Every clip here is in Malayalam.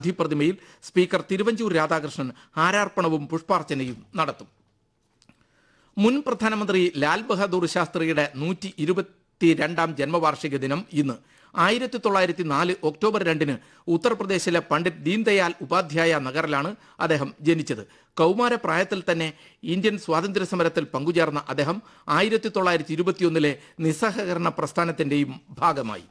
പ്രതിമയിൽ സ്പീക്കർ തിരുവഞ്ചൂർ രാധാകൃഷ്ണൻ ഹാരാർപ്പണവും പുഷ്പാർച്ചനയും നടത്തും മുൻ പ്രധാനമന്ത്രി ലാൽ ബഹദൂർ ശാസ്ത്രിയുടെ നൂറ്റി ഇരുപത്തിരണ്ടാം ജന്മവാർഷിക ദിനം ഇന്ന് ആയിരത്തി തൊള്ളായിരത്തി നാല് ഒക്ടോബർ രണ്ടിന് ഉത്തർപ്രദേശിലെ പണ്ഡിറ്റ് ദീൻദയാൽ ഉപാധ്യായ നഗറിലാണ് അദ്ദേഹം ജനിച്ചത് കൗമാര പ്രായത്തിൽ തന്നെ ഇന്ത്യൻ സ്വാതന്ത്ര്യ സമരത്തിൽ പങ്കുചേർന്ന അദ്ദേഹം ആയിരത്തി തൊള്ളായിരത്തി ഇരുപത്തിയൊന്നിലെ നിസ്സഹകരണ പ്രസ്ഥാനത്തിന്റെയും ഭാഗമായി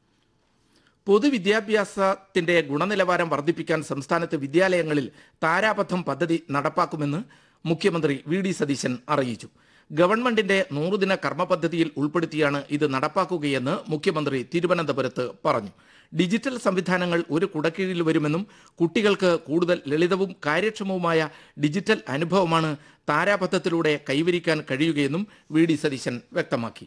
പൊതുവിദ്യാഭ്യാസത്തിന്റെ ഗുണനിലവാരം വർദ്ധിപ്പിക്കാൻ സംസ്ഥാനത്ത് വിദ്യാലയങ്ങളിൽ താരാപഥം പദ്ധതി നടപ്പാക്കുമെന്ന് മുഖ്യമന്ത്രി വി ഡി സതീശൻ അറിയിച്ചു ഗവൺമെന്റിന്റെ നൂറുദിന കർമ്മ പദ്ധതിയിൽ ഉൾപ്പെടുത്തിയാണ് ഇത് നടപ്പാക്കുകയെന്ന് മുഖ്യമന്ത്രി തിരുവനന്തപുരത്ത് പറഞ്ഞു ഡിജിറ്റൽ സംവിധാനങ്ങൾ ഒരു കുടക്കീഴിൽ വരുമെന്നും കുട്ടികൾക്ക് കൂടുതൽ ലളിതവും കാര്യക്ഷമവുമായ ഡിജിറ്റൽ അനുഭവമാണ് താരാപഥത്തിലൂടെ കൈവരിക്കാൻ കഴിയുകയെന്നും വി ഡി സതീശൻ വ്യക്തമാക്കി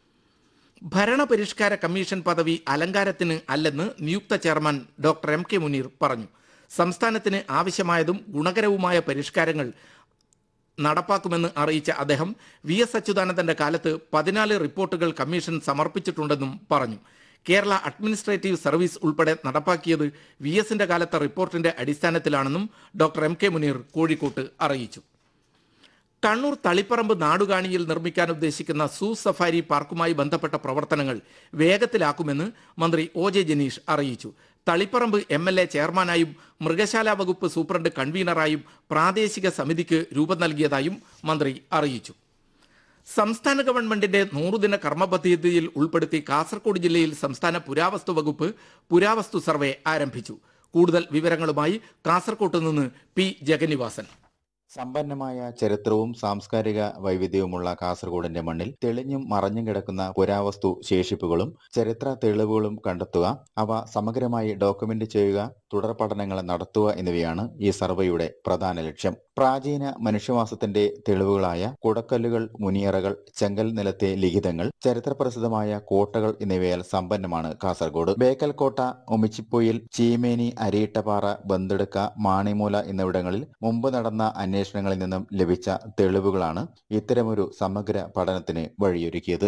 ഭരണപരിഷ്കാര കമ്മീഷൻ പദവി അലങ്കാരത്തിന് അല്ലെന്ന് നിയുക്ത chairman doctor M K Muneer പറഞ്ഞു സംസ്ഥാനത്തിന് ആവശ്യമായതും ഗുണകരവുമായ പരിഷ്കാരങ്ങൾ നടപ്പാക്കുമെന്ന് അറിയിച്ച അദ്ദേഹം വി എസ് അച്യുതാനന്ദന്റെ കാലത്ത് പതിനാല് റിപ്പോർട്ടുകൾ കമ്മീഷൻ സമർപ്പിച്ചിട്ടുണ്ടെന്നും പറഞ്ഞു കേരള അഡ്മിനിസ്ട്രേറ്റീവ് സർവീസ് ഉൾപ്പെടെ നടപ്പാക്കിയത് വി എസിന്റെ കാലത്തെ റിപ്പോർട്ടിന്റെ അടിസ്ഥാനത്തിലാണെന്നും ഡോക്ടർ എം കെ മുനീർ കോഴിക്കോട്ട് അറിയിച്ചു കണ്ണൂർ തളിപ്പറമ്പ് നാടുകാണിയിൽ നിർമ്മിക്കാൻ ഉദ്ദേശിക്കുന്ന സൂ സഫാരി പാർക്കുമായി ബന്ധപ്പെട്ട പ്രവർത്തനങ്ങൾ വേഗത്തിലാക്കുമെന്ന് മന്ത്രി ഒ ജെ ജനീഷ് അറിയിച്ചു തളിപ്പറമ്പ് എം എൽ എ ചെയർമാനായും മൃഗശാല വകുപ്പ് സൂപ്രണ്ട് കൺവീനറായും പ്രാദേശിക സമിതിക്ക് രൂപം നൽകിയതായും മന്ത്രി അറിയിച്ചു സംസ്ഥാന ഗവൺമെന്റിന്റെ നൂറുദിന കർമ്മ പദ്ധതിയിൽ ഉൾപ്പെടുത്തി കാസർഗോഡ് ജില്ലയിൽ സംസ്ഥാന പുരാവസ്തു വകുപ്പ് പുരാവസ്തു സർവേ ആരംഭിച്ചു കൂടുതൽ വിവരങ്ങളുമായി കാസർകോട്ട് നിന്ന് പി ജഗന്നിവാസൻ സമ്പന്നമായ ചരിത്രവും സാംസ്കാരിക വൈവിധ്യവുമുള്ള കാസർഗോഡിന്റെ മണ്ണിൽ തെളിഞ്ഞും മറഞ്ഞും കിടക്കുന്ന പുരാവസ്തു ശേഷിപ്പുകളും ചരിത്ര തെളിവുകളും കണ്ടെത്തുക അവ സമഗ്രമായി ഡോക്യുമെന്റ് ചെയ്യുക തുടർ പഠനങ്ങൾ നടത്തുക എന്നിവയാണ് ഈ സർവേയുടെ പ്രധാന ലക്ഷ്യം പ്രാചീന മനുഷ്യവാസത്തിന്റെ തെളിവുകളായ കുടക്കല്ലുകൾ മുനിയറകൾ ചെങ്കൽ നിലത്തെ ലിഖിതങ്ങൾ ചരിത്രപ്രസിദ്ധമായ കോട്ടകൾ എന്നിവയാൽ സമ്പന്നമാണ് കാസർഗോഡ് ബേക്കൽ കോട്ട ഒമിച്ചിപ്പൊയിൽ ചീമേനി അരിയിട്ടപ്പാറ ബന്തെടുക്ക മാണിമൂല എന്നിവിടങ്ങളിൽ മുമ്പ് നടന്ന അന്വേഷണങ്ങളിൽ നിന്നും ലഭിച്ച തെളിവുകളാണ് ഇത്തരമൊരു സമഗ്ര പഠനത്തിന് വഴിയൊരുക്കിയത്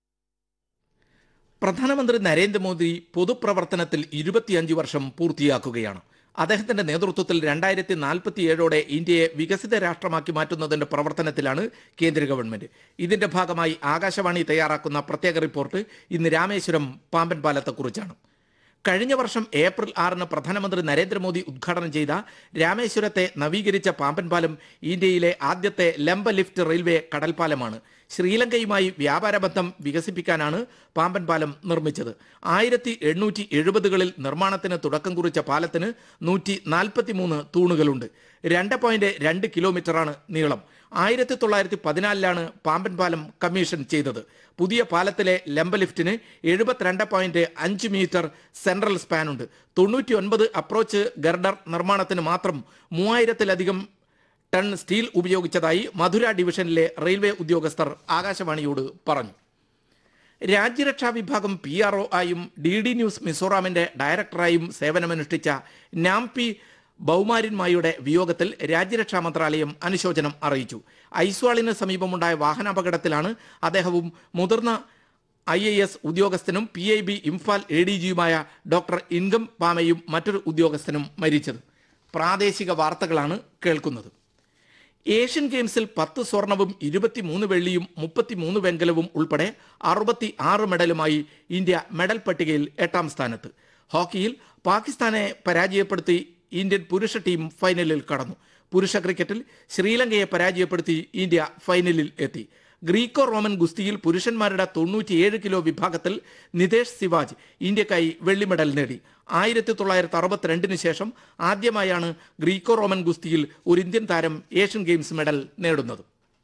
പ്രധാനമന്ത്രി നരേന്ദ്രമോദി പൊതുപ്രവർത്തനത്തിൽ ഇരുപത്തിയഞ്ച് വർഷം പൂർത്തിയാക്കുകയാണ് അദ്ദേഹത്തിന്റെ നേതൃത്വത്തിൽ രണ്ടായിരത്തി നാൽപ്പത്തിയേഴോടെ ഇന്ത്യയെ വികസിത രാഷ്ട്രമാക്കി മാറ്റുന്നതിന്റെ പ്രവർത്തനത്തിലാണ് കേന്ദ്ര ഗവൺമെന്റ് ഇതിന്റെ ഭാഗമായി ആകാശവാണി തയ്യാറാക്കുന്ന പ്രത്യേക റിപ്പോർട്ട് ഇന്ന് രാമേശ്വരം പാമ്പൻ പാലത്തെക്കുറിച്ചാണ് കഴിഞ്ഞ വർഷം ഏപ്രിൽ ആറിന് പ്രധാനമന്ത്രി നരേന്ദ്രമോദി ഉദ്ഘാടനം ചെയ്ത രാമേശ്വരത്തെ നവീകരിച്ച പാമ്പൻ പാലം ഇന്ത്യയിലെ ആദ്യത്തെ ലംബ ലിഫ്റ്റ് റെയിൽവേ കടൽപ്പാലമാണ് ശ്രീലങ്കയുമായി വ്യാപാര ബന്ധം വികസിപ്പിക്കാനാണ് പാമ്പൻ പാലം നിർമ്മിച്ചത് ആയിരത്തി എണ്ണൂറ്റി എഴുപതുകളിൽ നിർമ്മാണത്തിന് തുടക്കം കുറിച്ച പാലത്തിന് നൂറ്റി നാൽപ്പത്തിമൂന്ന് തൂണുകളുണ്ട് രണ്ട് പോയിന്റ് രണ്ട് കിലോമീറ്ററാണ് നീളം ആയിരത്തി തൊള്ളായിരത്തി പതിനാലിലാണ് പാമ്പൻ പാലം കമ്മീഷൻ ചെയ്തത് പുതിയ പാലത്തിലെ ലംബ ലിഫ്റ്റിന് എഴുപത്തിരണ്ട് പോയിന്റ് അഞ്ച് മീറ്റർ സെൻട്രൽ സ്പാനുണ്ട് തൊണ്ണൂറ്റി ഒൻപത് അപ്രോച്ച് ഗർഡർ നിർമ്മാണത്തിന് മാത്രം മൂവായിരത്തിലധികം ടൺ സ്റ്റീൽ ഉപയോഗിച്ചതായി മധുര ഡിവിഷനിലെ റെയിൽവേ ഉദ്യോഗസ്ഥർ ആകാശവാണിയോട് പറഞ്ഞു രാജ്യരക്ഷാ വിഭാഗം പി ആർ ഒ ആയും ഡി ഡി ന്യൂസ് മിസോറാമിന്റെ ഡയറക്ടറായും സേവനമനുഷ്ഠിച്ച നാംപി ബൗമാരിന്മായുടെ വിയോഗത്തിൽ രാജ്യരക്ഷാ മന്ത്രാലയം അനുശോചനം അറിയിച്ചു ഐസ്വാളിന് സമീപമുണ്ടായ വാഹനാപകടത്തിലാണ് അദ്ദേഹവും മുതിർന്ന ഐ എ എസ് ഉദ്യോഗസ്ഥനും P I B Imphal A D ജിയുമായ ഡോക്ടർ ഇൻകം പാമയും മറ്റൊരു ഉദ്യോഗസ്ഥനും മരിച്ചത് പ്രാദേശിക വാർത്തകളാണ് കേൾക്കുന്നത് ഏഷ്യൻ ഗെയിംസിൽ പത്ത് സ്വർണവും ഇരുപത്തിമൂന്ന് വെള്ളിയും മുപ്പത്തിമൂന്ന് വെങ്കലവും ഉൾപ്പെടെ അറുപത്തി ആറ് മെഡലുമായി ഇന്ത്യ മെഡൽ പട്ടികയിൽ എട്ടാം സ്ഥാനത്ത് ഹോക്കിയിൽ പാകിസ്ഥാനെ പരാജയപ്പെടുത്തി ഇന്ത്യൻ പുരുഷ ടീം ഫൈനലിൽ കടന്നു പുരുഷ ക്രിക്കറ്റിൽ ശ്രീലങ്കയെ പരാജയപ്പെടുത്തി ഇന്ത്യ ഫൈനലിൽ എത്തി ഗ്രീക്കോ റോമൻ ഗുസ്തിയിൽ പുരുഷന്മാരുടെ തൊണ്ണൂറ്റിയേഴ് കിലോ വിഭാഗത്തിൽ നിതേഷ് സിവാജ് ഇന്ത്യക്കായി വെള്ളി മെഡൽ നേടി ആയിരത്തി തൊള്ളായിരത്തി അറുപത്തിരണ്ടിന് ശേഷം ആദ്യമായാണ് ഗ്രീക്കോ റോമൻ ഗുസ്തിയിൽ ഒരു ഇന്ത്യൻ താരം ഏഷ്യൻ ഗെയിംസ് മെഡൽ നേടുന്നത്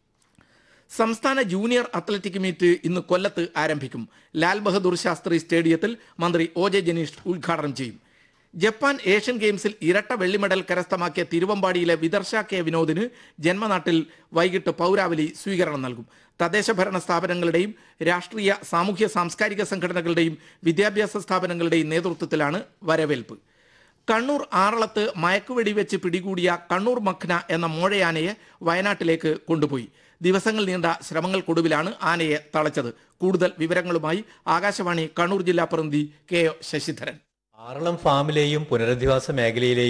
സംസ്ഥാന ജൂനിയർ അത്ലറ്റിക് മീറ്റ് ഇന്ന് കൊല്ലത്ത് ആരംഭിക്കും ലാൽ ബഹദൂർ ശാസ്ത്രി സ്റ്റേഡിയത്തിൽ മന്ത്രി ഒ ജെ ജനീഷ് ഉദ്ഘാടനം ചെയ്യും ജപ്പാൻ ഏഷ്യൻ ഗെയിംസിൽ ഇരട്ട വെള്ളി മെഡൽ കരസ്ഥമാക്കിയ തിരുവമ്പാടിയിലെ വിദർശ കെ വിനോദിന് ജന്മനാട്ടിൽ വൈകിട്ട് പൗരാവലി സ്വീകരണം നൽകും തദ്ദേശ ഭരണ സ്ഥാപനങ്ങളുടെയും രാഷ്ട്രീയ സാമൂഹ്യ സാംസ്കാരിക സംഘടനകളുടെയും വിദ്യാഭ്യാസ സ്ഥാപനങ്ങളുടെയും നേതൃത്വത്തിലാണ് വരവേൽപ്പ് കണ്ണൂർ ആറളത്ത് മയക്കുവെടി വെച്ച് പിടികൂടിയ കണ്ണൂർ മഖ്ന എന്ന മോഴയാനയെ വയനാട്ടിലേക്ക് കൊണ്ടുപോയി ദിവസങ്ങൾ നീണ്ട ശ്രമങ്ങൾക്കൊടുവിലാണ് ആനയെ തളച്ചത് കൂടുതൽ വിവരങ്ങളുമായി ആകാശവാണി കണ്ണൂർ ജില്ലാ പ്രതിനിധി കെ ഒ ശശിധരൻ ആറളം ഫാമിലെയും പുനരധിവാസ മേഖലയിലെയും